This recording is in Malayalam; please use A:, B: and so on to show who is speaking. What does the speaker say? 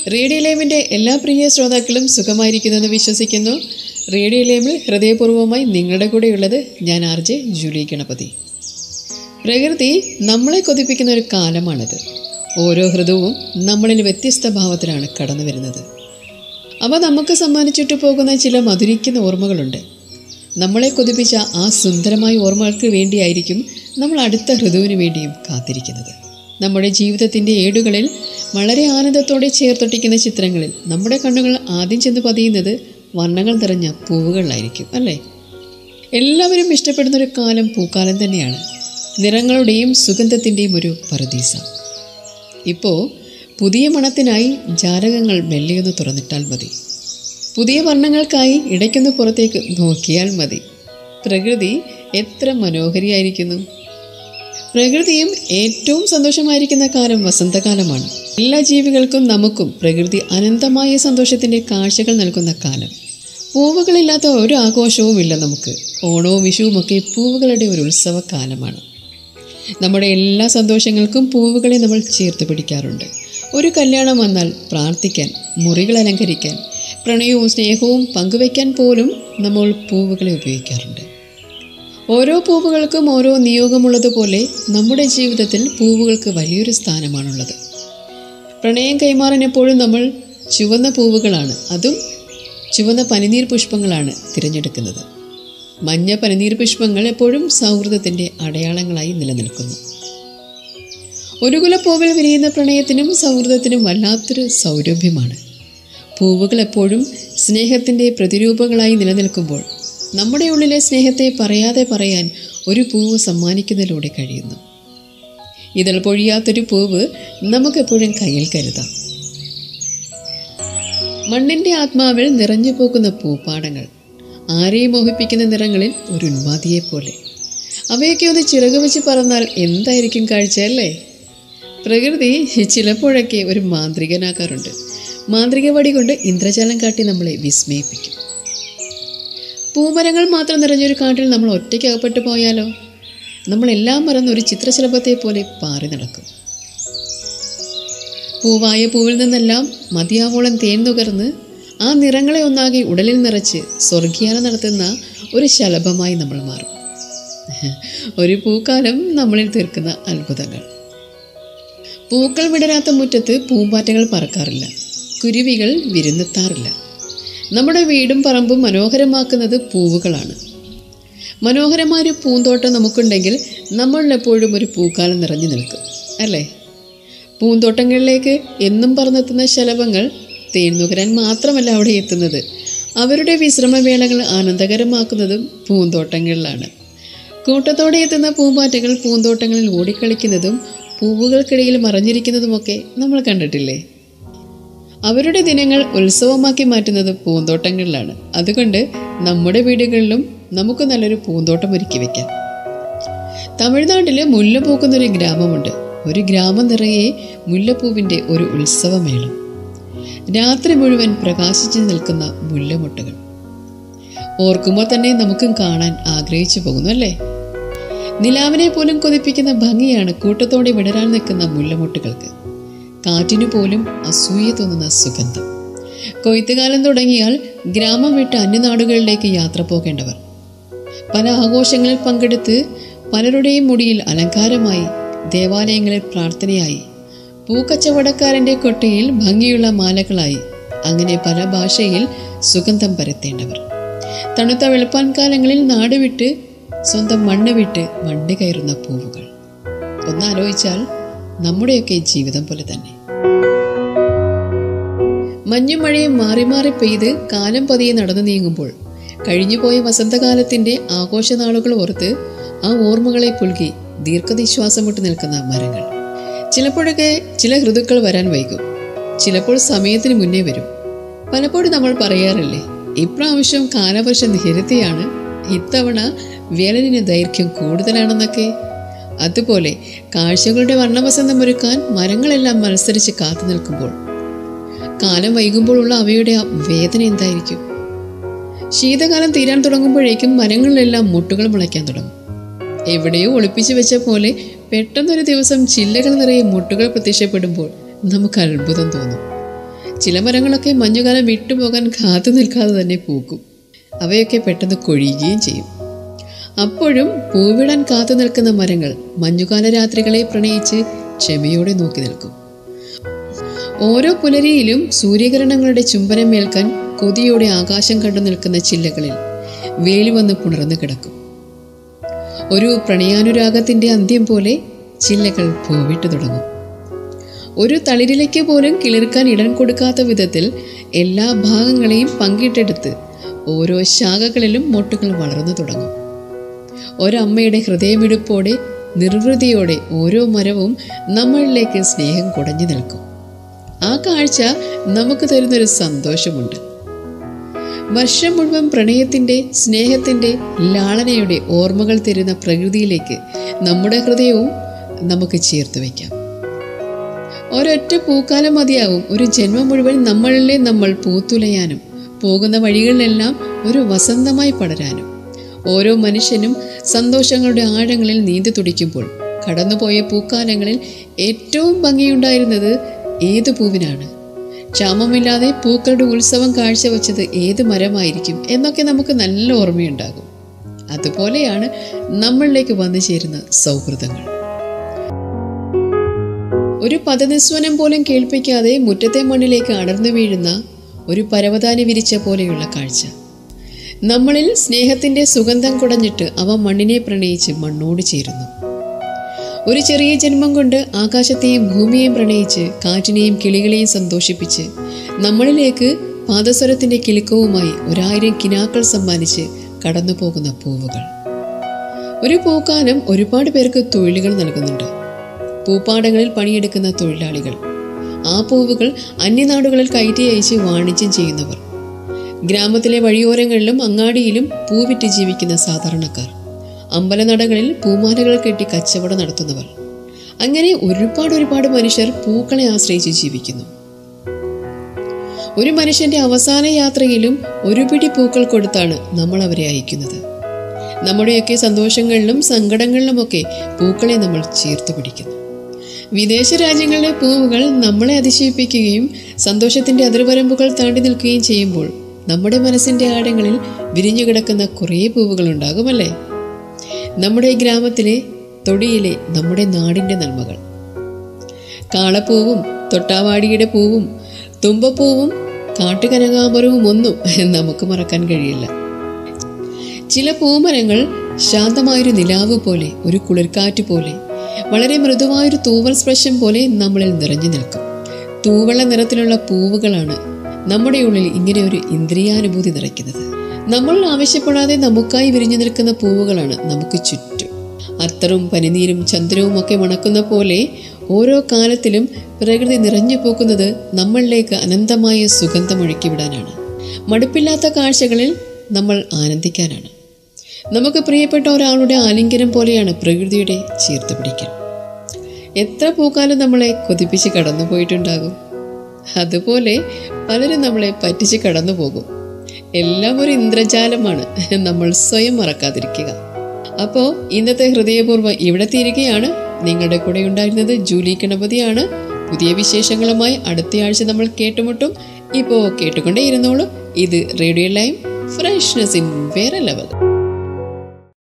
A: റേഡിയോ ലേമിൻ്റെ എല്ലാ പ്രിയ ശ്രോതാക്കളും സുഖമായിരിക്കുന്നെന്ന് വിശ്വസിക്കുന്നു റേഡിയോ ലേമിൽ ഹൃദയപൂർവ്വമായി നിങ്ങളുടെ കൂടെയുള്ളത് ഞാൻ ആർ ജെ ജൂലി ഗണപതി പ്രകൃതി നമ്മളെ കൊതിപ്പിക്കുന്ന ഒരു കാലമാണിത് ഓരോ ഹൃദയവും നമ്മളിൽ വ്യത്യസ്ത ഭാവത്തിലാണ് കടന്നു വരുന്നത് അവ നമുക്ക് സമ്മാനിച്ചിട്ട് പോകുന്ന ചില മധുരിക്കുന്ന ഓർമ്മകളുണ്ട് നമ്മളെ കൊതിപ്പിച്ച ആ സുന്ദരമായ ഓർമ്മകൾക്ക് വേണ്ടിയായിരിക്കും നമ്മൾ അടുത്ത ഹൃദുവിന് വേണ്ടിയും കാത്തിരിക്കുന്നത് നമ്മുടെ ജീവിതത്തിൻ്റെ ഏടുകളിൽ വളരെ ആനന്ദത്തോടെ ചേർത്തൊട്ടിക്കുന്ന ചിത്രങ്ങളിൽ നമ്മുടെ കണ്ണുകൾ ആദ്യം ചെന്ന് പതിയുന്നത് വർണ്ണങ്ങൾ നിറഞ്ഞ പൂവുകളിലായിരിക്കും അല്ലേ എല്ലാവരും ഇഷ്ടപ്പെടുന്ന ഒരു കാലം പൂക്കാലം തന്നെയാണ് നിറങ്ങളുടെയും സുഗന്ധത്തിൻ്റെയും ഒരു പരദീസ ഇപ്പോൾ പുതിയ മണത്തിനായി ജാലകങ്ങൾ മെല്ലെയൊന്ന് തുറന്നിട്ടാൽ മതി പുതിയ വർണ്ണങ്ങൾക്കായി ഇടയ്ക്കൊന്ന് പുറത്തേക്ക് നോക്കിയാൽ മതി പ്രകൃതി എത്ര മനോഹരിയായിരിക്കുന്നു പ്രകൃതിയും ഏറ്റവും സന്തോഷമായിരിക്കുന്ന കാലം വസന്തകാലമാണ് എല്ലാ ജീവികൾക്കും നമുക്കും പ്രകൃതി അനന്തമായ സന്തോഷത്തിൻ്റെ കാഴ്ചകൾ നൽകുന്ന കാലം പൂവുകളില്ലാത്ത ഒരു ആഘോഷവും ഇല്ല നമുക്ക് ഓണവും വിഷുവും ഒക്കെ പൂവുകളുടെ ഒരു ഉത്സവകാലമാണ് നമ്മുടെ എല്ലാ സന്തോഷങ്ങൾക്കും പൂവുകളെ നമ്മൾ ചേർത്ത് പിടിക്കാറുണ്ട് ഒരു കല്യാണം വന്നാൽ പ്രാർത്ഥിക്കാൻ മുറികൾ അലങ്കരിക്കാൻ പ്രണയവും സ്നേഹവും പങ്കുവയ്ക്കാൻ പോലും നമ്മൾ പൂവുകളെ ഉപയോഗിക്കാറുണ്ട് ഓരോ പൂവുകൾക്കും ഓരോ നിയോഗമുള്ളതുപോലെ നമ്മുടെ ജീവിതത്തിൽ പൂവുകൾക്ക് വലിയൊരു സ്ഥാനമാണുള്ളത് പ്രണയം കൈമാറാൻ എപ്പോഴും നമ്മൾ ചുവന്ന പൂവുകളാണ് അതും ചുവന്ന പനിനീർ പുഷ്പങ്ങളാണ് തിരഞ്ഞെടുക്കുന്നത് മഞ്ഞ പനിനീർ പുഷ്പങ്ങൾ എപ്പോഴും സൗഹൃദത്തിൻ്റെ അടയാളങ്ങളായി നിലനിൽക്കുന്നു ഒരു കുലപ്പൂവിൽ വിരിയുന്ന പ്രണയത്തിനും സൗഹൃദത്തിനും വല്ലാത്തൊരു സൗരഭ്യമാണ് പൂവുകൾ എപ്പോഴും സ്നേഹത്തിൻ്റെ പ്രതിരൂപങ്ങളായി നിലനിൽക്കുമ്പോൾ നമ്മുടെ ഉള്ളിലെ സ്നേഹത്തെ പറയാതെ പറയാൻ ഒരു പൂവ് സമ്മാനിക്കുന്നതിലൂടെ കഴിയുന്നു ഇതൾ പൊഴിയാത്തൊരു പൂവ് നമുക്കെപ്പോഴും കയ്യിൽ കരുതാം മണ്ണിൻ്റെ ആത്മാവിൽ നിറഞ്ഞു പോകുന്ന പൂപ്പാടങ്ങൾ ആരെയും മോഹിപ്പിക്കുന്ന നിറങ്ങളിൽ ഒരു ഉന്മാതിയെ പോലെ അവയൊക്കെ ഒന്ന് ചിറക് വെച്ച് പറന്നാൽ എന്തായിരിക്കും കാഴ്ച അല്ലേ പ്രകൃതി ചിലപ്പോഴൊക്കെ ഒരു മാന്ത്രികനാക്കാറുണ്ട് മാന്ത്രിക വടി കൊണ്ട് ഇന്ദ്രജാലം കാട്ടി നമ്മളെ വിസ്മയിപ്പിക്കും പൂമരങ്ങൾ മാത്രം നിറഞ്ഞൊരു കാട്ടിൽ നമ്മൾ ഒറ്റയ്ക്ക് അകപ്പെട്ടു പോയാലോ നമ്മളെല്ലാം മറന്ന് ഒരു ചിത്രശലഭത്തെ പോലെ പാറി നടക്കും പൂവായ പൂവിൽ നിന്നെല്ലാം മതിയാവോളം തേൻ നുകർന്ന് ആ നിറങ്ങളെ ഒന്നാകെ ഉടലിൽ നിറച്ച് സ്വർഗീയാന നടത്തുന്ന ഒരു ശലഭമായി നമ്മൾ മാറും ഒരു പൂക്കാലം നമ്മളിൽ തീർക്കുന്ന അത്ഭുതങ്ങൾ പൂക്കൾ വിടരാത്ത മുറ്റത്ത് പൂമ്പാറ്റകൾ പറക്കാറില്ല കുരുവികൾ വിരുന്നെത്താറില്ല നമ്മുടെ വീടും പറമ്പും മനോഹരമാക്കുന്നത് പൂവുകളാണ് മനോഹരമായൊരു പൂന്തോട്ടം നമുക്കുണ്ടെങ്കിൽ നമ്മളിലെപ്പോഴും ഒരു പൂക്കാലം നിറഞ്ഞു നിൽക്കും അല്ലേ പൂന്തോട്ടങ്ങളിലേക്ക് എന്നും പറന്നെത്തുന്ന ശലഭങ്ങൾ തേൻ നുകരാൻ മാത്രമല്ല അവിടെ എത്തുന്നത് അവരുടെ വിശ്രമവേളകൾ ആനന്ദകരമാക്കുന്നതും പൂന്തോട്ടങ്ങളിലാണ് കൂട്ടത്തോടെ എത്തുന്ന പൂമ്പാറ്റകൾ പൂന്തോട്ടങ്ങളിൽ ഓടിക്കളിക്കുന്നതും പൂവുകൾക്കിടയിൽ മറഞ്ഞിരിക്കുന്നതുമൊക്കെ നമ്മൾ കണ്ടിട്ടില്ലേ അവരുടെ ദിനങ്ങൾ ഉത്സവമാക്കി മാറ്റുന്നത് പൂന്തോട്ടങ്ങളിലാണ് അതുകൊണ്ട് നമ്മുടെ വീടുകളിലും നമുക്ക് നല്ലൊരു പൂന്തോട്ടം ഒരുക്കി വെക്കാം തമിഴ്നാട്ടിൽ മുല്ല പൂക്കുന്ന ഒരു ഗ്രാമമുണ്ട് ഒരു ഗ്രാമം നിറയെ മുല്ലപ്പൂവിൻ്റെ ഒരു ഉത്സവമേളം രാത്രി മുഴുവൻ പ്രകാശിച്ചു നിൽക്കുന്ന മുല്ലമുട്ടുകൾ ഓർക്കുമ്പോൾ തന്നെ നമുക്കും കാണാൻ ആഗ്രഹിച്ചു പോകുന്നു അല്ലേ നിലാവിനെ പോലും കൊതിപ്പിക്കുന്ന ഭംഗിയാണ് കൂട്ടത്തോടെ വിടരാൻ നിൽക്കുന്ന മുല്ലമുട്ടുകൾക്ക് കാറ്റിനു പോലും അസൂയ തോന്നുന്ന സുഗന്ധം കൊയ്ത്തുകാലം തുടങ്ങിയാൽ ഗ്രാമം വിട്ട് അന്യനാടുകളിലേക്ക് യാത്ര പോകേണ്ടവർ പല ആഘോഷങ്ങളിൽ പങ്കെടുത്ത് പലരുടെയും മുടിയിൽ അലങ്കാരമായി ദേവാലയങ്ങളിൽ പ്രാർത്ഥനയായി പൂക്കച്ചവടക്കാരൻ്റെ കൊട്ടയിൽ ഭംഗിയുള്ള മാലകളായി അങ്ങനെ പല ഭാഷയിൽ സുഗന്ധം പരത്തേണ്ടവർ തണുത്ത വെളുപ്പാൻ കാലങ്ങളിൽ നാട് വിട്ട് സ്വന്തം മണ്ണ് വിട്ട് മണ്ണ് കയറുന്ന പൂവുകൾ ഒന്നാലോചിച്ചാൽ നമ്മുടെയൊക്കെ ജീവിതം പോലെ തന്നെ മഞ്ഞും മഴയും മാറി മാറി പെയ്ത് കാലം പതിയെ നടന്നു നീങ്ങുമ്പോൾ കഴിഞ്ഞുപോയ വസന്തകാലത്തിന്റെ ആഘോഷനാളുകൾ ഓർത്ത് ആ ഓർമ്മകളെ പുൽകി ദീർഘനിശ്വാസം വിട്ട് നിൽക്കുന്ന മരങ്ങൾ ചിലപ്പോഴൊക്കെ ചില ഋതുക്കൾ വരാൻ വൈകും ചിലപ്പോൾ സമയത്തിന് മുന്നേ വരും പലപ്പോഴും നമ്മൾ പറയാറില്ലേ ഇപ്രാവശ്യം കാലവർഷം നേരത്തെയാണ് ഇത്തവണ വേനലിന് ദൈർഘ്യം കൂടുതലാണെന്നൊക്കെ അതുപോലെ കാഴ്ചകളുടെ വർണ്ണവസന്തം ഒരുക്കാൻ മരങ്ങളെല്ലാം മത്സരിച്ച് കാത്തു നിൽക്കുമ്പോൾ കാലം വൈകുമ്പോഴുള്ള അവയുടെ ആ വേദന എന്തായിരിക്കും ശീതകാലം തീരാൻ തുടങ്ങുമ്പോഴേക്കും മരങ്ങളിലെല്ലാം മുട്ടുകൾ മുളയ്ക്കാൻ തുടങ്ങും എവിടെയോ ഒളിപ്പിച്ചു വെച്ച പോലെ പെട്ടെന്നൊരു ദിവസം ചില്ലകൾ നിറയെ മുട്ടുകൾ പ്രത്യക്ഷപ്പെടുമ്പോൾ നമുക്ക് അത്ഭുതം തോന്നും ചില മരങ്ങളൊക്കെ മഞ്ഞുകാലം വിട്ടുപോകാൻ കാത്തു നിൽക്കാതെ തന്നെ പൂക്കും അവയൊക്കെ പെട്ടെന്ന് കൊഴിയുകയും ചെയ്യും അപ്പോഴും പൂവിടാൻ കാത്തു നിൽക്കുന്ന മരങ്ങൾ മഞ്ഞുകാല രാത്രികളെ പ്രണയിച്ച് ക്ഷമയോടെ നോക്കി നിൽക്കും ഓരോ പുലരിയിലും സൂര്യകിരണങ്ങളുടെ ചുംബനമേൽക്കാൻ കൊതിയോടെ ആകാശം കണ്ടു നിൽക്കുന്ന ചില്ലകളിൽ വേലി വന്ന് പുണർന്നു കിടക്കും ഒരു പ്രണയാനുരാഗത്തിന്റെ അന്ത്യം പോലെ ചില്ലകൾ പൂവിട്ടു തുടങ്ങും ഒരു തളിരിലേക്ക് പോലും കിളിർക്കാൻ ഇടം കൊടുക്കാത്ത വിധത്തിൽ എല്ലാ ഭാഗങ്ങളെയും പങ്കിട്ടെടുത്ത് ഓരോ ശാഖകളിലും മൊട്ടുകൾ വളർന്നു തുടങ്ങും ഒരമ്മയുടെ ഹൃദയമിടുപ്പോടെ നിർവൃതിയോടെ ഓരോ മരവും നമ്മളിലേക്ക് സ്നേഹം കുടഞ്ഞു നിൽക്കും ആ കാഴ്ച നമുക്ക് തരുന്നൊരു സന്തോഷമുണ്ട് വർഷം മുഴുവൻ പ്രണയത്തിന്റെ സ്നേഹത്തിന്റെ ലാളനയുടെ ഓർമ്മകൾ തരുന്ന പ്രകൃതിയിലേക്ക് നമ്മുടെ ഹൃദയവും നമുക്ക് ചേർത്ത് വയ്ക്കാം ഒരൊറ്റ പൂക്കാലം മതിയാവും ഒരു ജന്മം മുഴുവൻ നമ്മളിലെ നമ്മൾ പൂത്തുലയാനും പോകുന്ന വഴികളിലെല്ലാം ഒരു വസന്തമായി പടരാനും ഓരോ മനുഷ്യനും സന്തോഷങ്ങളുടെ ആഴങ്ങളിൽ നീന്തി തുടിക്കുമ്പോൾ കടന്നുപോയ പൂക്കാലങ്ങളിൽ ഏറ്റവും ഭംഗിയുണ്ടായിരുന്നത് ഏത് പൂവിനാണ് ക്ഷാമമില്ലാതെ പൂക്കളുടെ ഉത്സവം കാഴ്ചവെച്ചത് ഏത് മരമായിരിക്കും എന്നൊക്കെ നമുക്ക് നല്ല ഓർമ്മയുണ്ടാകും അതുപോലെയാണ് നമ്മളിലേക്ക് വന്നു ചേരുന്ന സൗഹൃദങ്ങൾ ഒരു പദനിസ്വനം പോലും കേൾപ്പിക്കാതെ മുറ്റത്തെ മണ്ണിലേക്ക് അടർന്നു വീഴുന്ന ഒരു പരവതാനി വിരിച്ച പോലെയുള്ള കാഴ്ച നമ്മളിൽ സ്നേഹത്തിന്റെ സുഗന്ധം കുടഞ്ഞിട്ട് അവ മണ്ണിനെ പ്രണയിച്ച് മണ്ണോട് ചേരുന്നു ഒരു ചെറിയ ജന്മം കൊണ്ട് ആകാശത്തെയും ഭൂമിയെയും പ്രണയിച്ച് കാറ്റിനെയും കിളികളെയും സന്തോഷിപ്പിച്ച് നമ്മളിലേക്ക് പാദസ്വരത്തിന്റെ കിലുക്കവുമായി ഒരായിരം കിനാക്കൾ സമ്മാനിച്ച് കടന്നു പോകുന്ന പൂവുകൾ ഒരു പൂക്കാലം ഒരുപാട് പേർക്ക് തൊഴിലുകൾ നൽകുന്നുണ്ട് പൂപ്പാടങ്ങളിൽ പണിയെടുക്കുന്ന തൊഴിലാളികൾ ആ പൂവുകൾ അന്യനാടുകളിൽ കയറ്റി അയച്ച് വാണിജ്യം ചെയ്യുന്നവർ ഗ്രാമത്തിലെ വഴിയോരങ്ങളിലും അങ്ങാടിയിലും പൂവിറ്റ് ജീവിക്കുന്ന സാധാരണക്കാർ അമ്പലനടകളിൽ പൂമാലകൾ കെട്ടി കച്ചവടം നടത്തുന്നവർ അങ്ങനെ ഒരുപാട് ഒരുപാട് മനുഷ്യർ പൂക്കളെ ആശ്രയിച്ച് ജീവിക്കുന്നു ഒരു മനുഷ്യന്റെ അവസാന യാത്രയിലും ഒരു പിടി പൂക്കൾ കൊടുത്താണ് നമ്മൾ അവരെ അയക്കുന്നത് നമ്മുടെയൊക്കെ സന്തോഷങ്ങളിലും സങ്കടങ്ങളിലുമൊക്കെ പൂക്കളെ നമ്മൾ ചേർത്ത് പിടിക്കുന്നു വിദേശ രാജ്യങ്ങളിലെ പൂവുകൾ നമ്മളെ അതിശയിപ്പിക്കുകയും സന്തോഷത്തിന്റെ അതിർവരമ്പുകൾ താണ്ടി നിൽക്കുകയും ചെയ്യുമ്പോൾ നമ്മുടെ മനസ്സിന്റെ ആഴങ്ങളിൽ വിരിഞ്ഞു കിടക്കുന്ന കുറേ പൂവുകൾ ഉണ്ടാകുമല്ലേ നമ്മുടെ ഗ്രാമത്തിലെ തൊടിയിലെ നമ്മുടെ നാടിന്റെ നന്മകൾ കാളപ്പൂവും തൊട്ടാവാടിയുടെ പൂവും തുമ്പപ്പൂവും കാട്ടുകനകാമരവും ഒന്നും നമുക്ക് മറക്കാൻ കഴിയില്ല ചില പൂമരങ്ങൾ ശാന്തമായൊരു നിലാവ് പോലെ ഒരു കുളിർക്കാറ്റ് പോലെ വളരെ മൃദുവായൊരു തൂവൽ സ്പർശം പോലെ നമ്മളിൽ നിറഞ്ഞു നിൽക്കും തൂവള നിറത്തിലുള്ള പൂവുകളാണ് നമ്മുടെ ഉള്ളിൽ ഇങ്ങനെ ഒരു ഇന്ദ്രിയാനുഭൂതി നിറയ്ക്കുന്നത് നമ്മൾ ആവശ്യപ്പെടാതെ നമുക്കായി വിരിഞ്ഞു നിൽക്കുന്ന പൂവുകളാണ് നമുക്ക് ചുറ്റും അത്തറും പനിനീരും ചന്ദ്രവും ഒക്കെ മണക്കുന്ന പോലെ ഓരോ കാലത്തിലും പ്രകൃതി നിറഞ്ഞു പോക്കുന്നത് നമ്മളിലേക്ക് അനന്തമായ സുഗന്ധം ഒഴുക്കിവിടാനാണ് മടുപ്പില്ലാത്ത കാഴ്ചകളിൽ നമ്മൾ ആനന്ദിക്കാനാണ് നമുക്ക് പ്രിയപ്പെട്ട ഒരാളുടെ ആലിംഗനം പോലെയാണ് പ്രകൃതിയുടെ ചേർത്ത് പിടിക്കൽ എത്ര പൂക്കാലം നമ്മളെ കൊതിപ്പിച്ച് കടന്നു പോയിട്ടുണ്ടാകും അതുപോലെ പലരും നമ്മളെ പറ്റിച്ച് കടന്നു പോകും എല്ലാം ഒരു ഇന്ദ്രജാലമാണ് നമ്മൾ സ്വയം മറക്കാതിരിക്കുക അപ്പോൾ ഇന്നത്തെ ഹൃദയപൂർവ്വം ഇവിടെ തീരുകയാണ് നിങ്ങളുടെ കൂടെ ഉണ്ടായിരുന്നത് ജൂലി ഗണപതിയാണ് പുതിയ വിശേഷങ്ങളുമായി അടുത്തയാഴ്ച നമ്മൾ കേട്ടുമുട്ടും ഇപ്പോൾ കേട്ടുകൊണ്ടേ ഇരുന്നോളൂ ഇത് റേഡിയോ ലൈം ഫ്രഷ്നെസ് ഇൻ വേറെ ലെവൽ